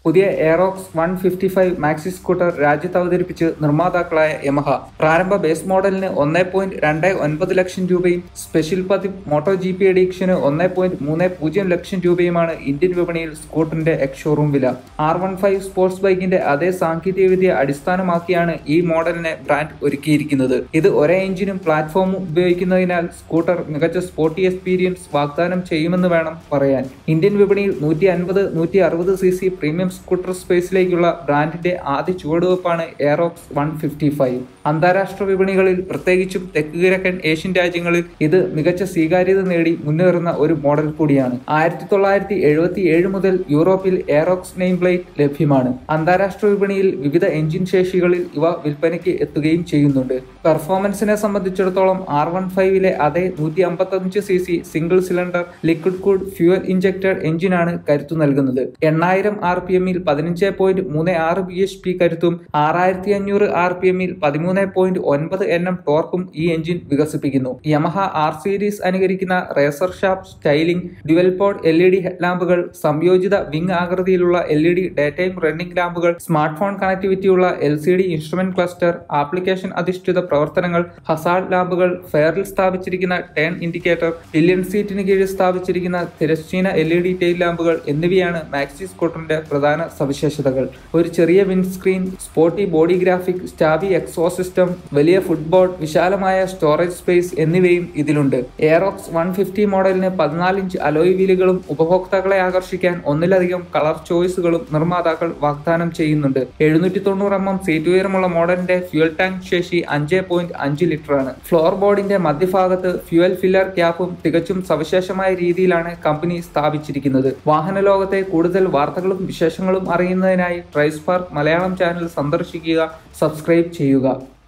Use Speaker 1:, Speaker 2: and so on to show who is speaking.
Speaker 1: പുതിയ Aerox one fifty five maxi scooter രാജ്യത്ത് അവതരിപ്പിച്ച് നിർമ്മാതാക്കളായ യമഹ പ്രാരംഭ ബേസ് മോഡലിന് ഒന്നേ പോയിന്റ് രണ്ട് ഒൻപത് ലക്ഷം രൂപയും സ്പെഷ്യൽ പതിപ്പ് മോട്ടോ ജി പി എഡിഷന് ഒന്നേ പോയിന്റ് മൂന്ന് പൂജ്യം ലക്ഷം രൂപയുമാണ് ഇന്ത്യൻ വിപണിയിൽ സ്കൂട്ടറിന്റെ എക്സ് ഷോറൂം വില ആർ വൺ ഫൈവ് സ്പോർട്സ് ബൈക്കിന്റെ അതേ സാങ്കേതികവിദ്യ അടിസ്ഥാനമാക്കിയാണ് ഈ മോഡലിനെ ബ്രാൻഡ് ഒരുക്കിയിരിക്കുന്നത് ഇത് ഒരേ എഞ്ചിനും പ്ലാറ്റ്ഫോമും ഉപയോഗിക്കുന്നതിനാൽ സ്കൂട്ടർ മികച്ച സ്പോർട്ടി എക്സ്പീരിയൻസ് വാഗ്ദാനം ചെയ്യുമെന്ന് വേണം പറയാൻ ഇന്ത്യൻ വിപണിയിൽ നൂറ്റി അൻപത് നൂറ്റി അറുപത് സി സി പ്രീമിയം സ്കൂട്ടർ സ്പേസിലേക്കുള്ള ബ്രാൻഡിന്റെ ആദ്യ ചുവടുവെപ്പാണ് എയറോക്സ് വൺ ഫിഫ്റ്റി ഫൈവ് അന്താരാഷ്ട്ര വിപണികളിൽ പ്രത്യേകിച്ചും തെക്ക് കിഴക്കൻ ഏഷ്യൻ രാജ്യങ്ങളിൽ ഇത് മികച്ച സ്വീകാര്യത നേടി മുന്നേറുന്ന ഒരു മോഡൽ കൂടിയാണ് ആയിരത്തി തൊള്ളായിരത്തി എഴുപത്തി ഏഴ് മുതൽ യൂറോപ്പിൽ എയറോക്സ് നെയിം പ്ലേറ്റ് ലഭ്യമാണ് അന്താരാഷ്ട്ര വിപണിയിൽ വിവിധ എഞ്ചിൻ ശേഷികളിൽ ഇവ വിൽപ്പനയ്ക്ക് എത്തുകയും ചെയ്യുന്നുണ്ട് പെർഫോമൻസിനെ സംബന്ധിച്ചിടത്തോളം ആർ വൺ ഫൈവിലെ അതേ നൂറ്റി അമ്പത്തഞ്ച് C C single cylinder liquid cooled fuel injected എഞ്ചിനാണ് കരുത്തു നൽകുന്നത് എണ്ണായിരം ആർ പി എമ്മിൽ പതിനഞ്ച് പോയിന്റ് മൂന്ന് ആറ് ബി എച്ച് പി കരുത്തും ആറായിരത്തി അഞ്ഞൂറ് ആർ പി എമ്മിൽ പതിമൂന്ന് പോയിന്റ് ഒൻപത് എൻ എം ടോർക്കും ഈ എഞ്ചിൻ വികസിപ്പിക്കുന്നു യമഹ ആർ സീരീസ് അനുകരിക്കുന്ന racer shape styling dual pod L E D ലാമ്പുകൾ സംയോജിത വിങ് ആകൃതിയിലുള്ള L E D day time running ലാമ്പുകൾ സ്മാർട്ട് ഫോൺ കണക്ടിവിറ്റിയുള്ള L C D instrument cluster application അധിഷ്ഠിത പ്രവർത്തനങ്ങൾ ഹസാർഡ് ലാമ്പുകൾ ഫെയറിൽ സ്ഥാപിച്ചിരിക്കുന്ന ടേൺ ഇൻഡിക്കേറ്റർ പില്യൺ സീറ്റിന് കീഴിൽ സ്ഥാപിച്ചിരിക്കുന്ന തിരശ്ചീന എൽ ഇ ഡി ടെയിൽ ലാമ്പുകൾ എന്നിവയാണ് മാക്സി സ്കൂട്ടറിന്റെ പ്രധാന സവിശേഷതകൾ ഒരു ചെറിയ windscreen sporty body graphic stubby exhaust system വലിയ ഫുട്ബോർഡ് വിശാലമായ സ്റ്റോറേജ് സ്പേസ് എന്നിവയും ഇതിലുണ്ട് എയറോക്സ് വൺ ഫിഫ്റ്റി മോഡലിന് പതിനാല് ഇഞ്ച് അലോയ് വീലുകളും ഉപഭോക്താക്കളെ ആകർഷിക്കാൻ ഒന്നിലധികം കളർ ചോയ്സുകളും നിർമ്മാതാക്കൾ വാഗ്ദാനം ചെയ്യുന്നുണ്ട് എഴുന്നൂറ്റി തൊണ്ണൂറ് എം എം സീറ്റ് ഉയരമുള്ള മോഡലിന്റെ ഫ്യൂൽ ടാങ്ക് ശേഷി അഞ്ച് പോയിന്റ് അഞ്ച് ലിറ്റർ ആണ് ഫ്ലോർ ബോർഡിന്റെ മധ്യഭാഗത്ത് ഫ്യൂൽ ഫില്ലർ ക്യാപ്പും തികച്ചും സവിശേഷമായ രീതിയിലാണ് കമ്പനി സ്ഥാപിച്ചിരിക്കുന്നത് വാഹന ലോകത്തെ കൂടുതൽ വാർത്തകളും വിശേഷങ്ങളും അറിയുന്നതിനായി ട്രൈസ്പാർക്ക് മലയാളം ചാനൽ സന്ദർശിക്കുക സബ്സ്ക്രൈബ് ചെയ്യുക